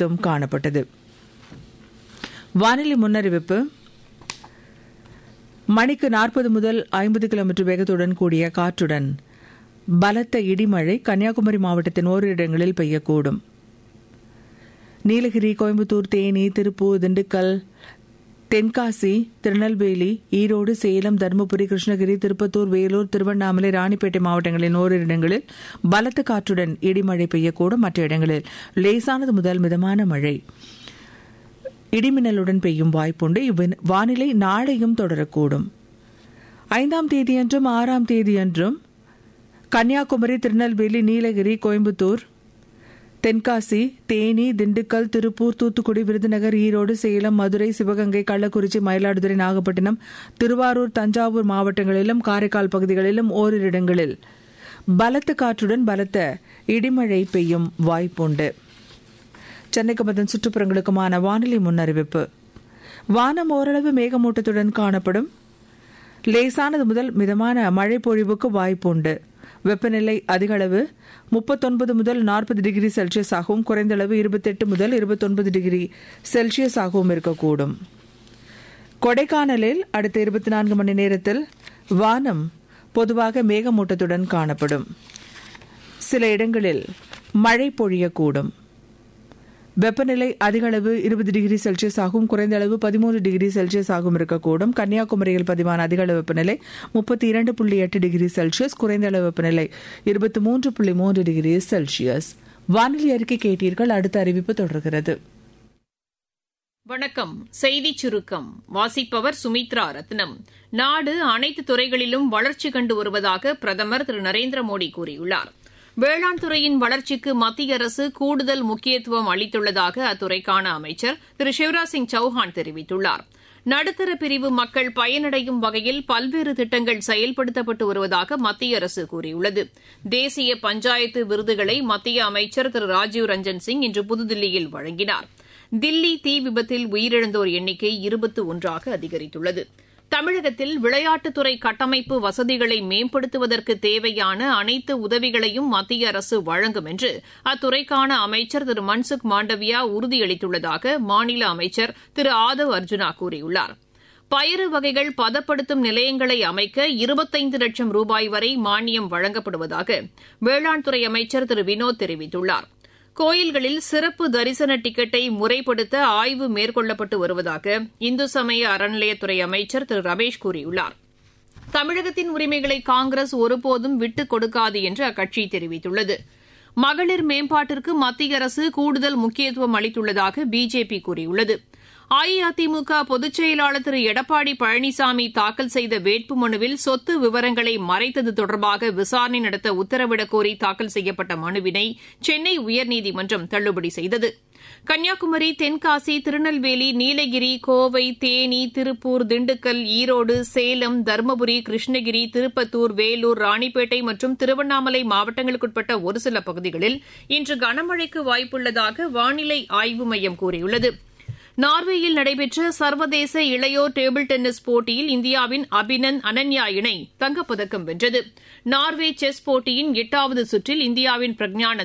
குறைத்தும் காணப்பட்டது வானிலை முன்னறிவிப்பு மணிக்கு நாற்பது முதல் ஐம்பது கிலோமீட்டர் வேகத்துடன் கூடிய காற்றுடன் பலத்த இடிமழை கன்னியாகுமரி மாவட்டத்தின் ஓரிரு இடங்களில் பெய்யக்கூடும் நீலகிரி கோயம்புத்தூர் தேனி திருப்பூர் திண்டுக்கல் தென்காசி திருநெல்வேலி ஈரோடு சேலம் தருமபுரி கிருஷ்ணகிரி திருப்பத்தூர் வேலூர் திருவண்ணாமலை ராணிப்பேட்டை மாவட்டங்களின் ஓரிரு இடங்களில் பலத்த காற்றுடன் இடிமழை பெய்யக்கூடும் மற்ற இடங்களில் லேசானது முதல் மிதமான மழை இடிமின்னலுடன் பெய்யும் வாய்ப்புண்டு இவ்வானிலை நாளையும் தொடரக்கூடும் ஐந்தாம் தேதியன்றும் ஆறாம் தேதியன்றும் கன்னியாகுமரி திருநெல்வேலி நீலகிரி கோயம்புத்தூர் தென்காசி தேனி திண்டுக்கல் திருப்பூர் தூத்துக்குடி விருதுநகர் ஈரோடு சேலம் மதுரை சிவகங்கை கள்ளக்குறிச்சி மயிலாடுதுறை நாகப்பட்டினம் திருவாரூர் தஞ்சாவூர் மாவட்டங்களிலும் காரைக்கால் பகுதிகளிலும் ஓரிரு இடங்களில் பலத்த காற்றுடன் பலத்த இடிமழை பெய்யும் வாய்ப்புண்டு சென்னைக்கு அதன் சுற்றுப்புறங்களுக்குமான வானிலை முன்னறிவிப்பு வானம் ஓரளவு மேகமூட்டத்துடன் காணப்படும் லேசானது முதல் மிதமான மழை பொழிவுக்கு வாய்ப்புண்டு வெப்பநிலை அதிக அளவு முப்பத்தொன்பது முதல் நாற்பது டிகிரி செல்சியஸ் ஆகவும் குறைந்த அளவு இருபத்தெட்டு முதல் இருபத்தொன்பது டிகிரி செல்சியஸ் ஆகவும் இருக்கக்கூடும் கொடைக்கானலில் அடுத்த இருபத்தி நான்கு மணி நேரத்தில் வானம் பொதுவாக மேகமூட்டத்துடன் காணப்படும் சில இடங்களில் மழை பொழியக்கூடும் வெப்பநிலை அதிக அளவு இருபது டிகிரி செல்சியஸ் ஆகும் குறைந்த அளவு பதிமூன்று டிகிரி செல்சியஸ் ஆகும் இருக்கக்கூடும் கன்னியாகுமரியில் பதிவான அதிக அளவு வெப்பநிலை முப்பத்தி இரண்டு புள்ளி எட்டு டிகிரி செல்சியஸ் குறைந்த அளவு வெப்பநிலை இருபத்தி மூன்று புள்ளி மூன்று டிகிரி செல்சியஸ் வானிலை அறிக்கை கேட்டீர்கள் அடுத்த அறிவிப்பு தொடர்கிறது வணக்கம் செய்திச் சுருக்கம் வாசிப்பவர் சுமித்ரா ரத்னம் நாடு அனைத்து துறைகளிலும் வளர்ச்சி கண்டு வருவதாக பிரதமர் திரு நரேந்திர மோடி கூறியுள்ளார் வேளாண் துறையின் வளர்ச்சிக்கு மத்திய அரசு கூடுதல் முக்கியத்துவம் அளித்துள்ளதாக அத்துறைக்கான அமைச்சர் திரு சிவராஜ் சிங் சௌஹான் தெரிவித்துள்ளார் நடுத்தர பிரிவு மக்கள் பயனடையும் வகையில் பல்வேறு திட்டங்கள் செயல்படுத்தப்பட்டு வருவதாக மத்திய அரசு கூறியுள்ளது தேசிய பஞ்சாயத்து விருதுகளை மத்திய அமைச்சர் திரு ராஜீவ் ரஞ்சன் சிங் இன்று புதுதில்லியில் வழங்கினார் தில்லி தீ விபத்தில் உயிரிழந்தோர் எண்ணிக்கை இருபத்து ஒன்றாக அதிகரித்துள்ளது தமிழகத்தில் விளையாட்டுத்துறை கட்டமைப்பு வசதிகளை மேம்படுத்துவதற்கு தேவையான அனைத்து உதவிகளையும் மத்திய அரசு வழங்கும் என்று அத்துறைக்கான அமைச்சர் திரு மன்சுக் மாண்டவியா உறுதியளித்துள்ளதாக மாநில அமைச்சர் திரு ஆதவ் அர்ஜுனா கூறியுள்ளார் பயறு வகைகள் பதப்படுத்தும் நிலையங்களை அமைக்க இருபத்தைந்து லட்சம் ரூபாய் வரை மானியம் வழங்கப்படுவதாக வேளாண் துறை அமைச்சர் திரு வினோத் தெரிவித்துள்ளார் கோயில்களில் சிறப்பு தரிசன டிக்கெட்டை முறைப்படுத்த ஆய்வு மேற்கொள்ளப்பட்டு வருவதாக இந்து சமய அறநிலையத்துறை அமைச்சர் திரு ரமேஷ் கூறியுள்ளார் தமிழகத்தின் உரிமைகளை காங்கிரஸ் ஒருபோதும் விட்டுக் கொடுக்காது என்று அக்கட்சி தெரிவித்துள்ளது மகளிர் மேம்பாட்டிற்கு மத்திய அரசு கூடுதல் முக்கியத்துவம் அளித்துள்ளதாக பிஜேபி கூறியுள்ளது அஇஅதிமுக பொதுச் செயலாளர் திரு எடப்பாடி பழனிசாமி தாக்கல் செய்த வேட்புமனுவில் சொத்து விவரங்களை மறைத்தது தொடர்பாக விசாரணை நடத்த உத்தரவிடக் கோரி தாக்கல் செய்யப்பட்ட மனுவினை சென்னை உயர்நீதிமன்றம் தள்ளுபடி செய்தது கன்னியாகுமரி தென்காசி திருநெல்வேலி நீலகிரி கோவை தேனி திருப்பூர் திண்டுக்கல் ஈரோடு சேலம் தருமபுரி கிருஷ்ணகிரி திருப்பத்தூர் வேலூர் ராணிப்பேட்டை மற்றும் திருவண்ணாமலை மாவட்டங்களுக்குட்பட்ட ஒரு சில பகுதிகளில் இன்று கனமழைக்கு வாய்ப்புள்ளதாக வானிலை ஆய்வு மையம் கூறியுள்ளது நார்வேயில் நடைபெற்ற சர்வதேச இளையோர் டேபிள் டென்னிஸ் போட்டியில் இந்தியாவின் அபினந்த் அனன்யா இணை தங்கப்பதக்கம் வென்றது நார்வே செஸ் போட்டியின் எட்டாவது சுற்றில் இந்தியாவின் பிரக்ஞானந்த்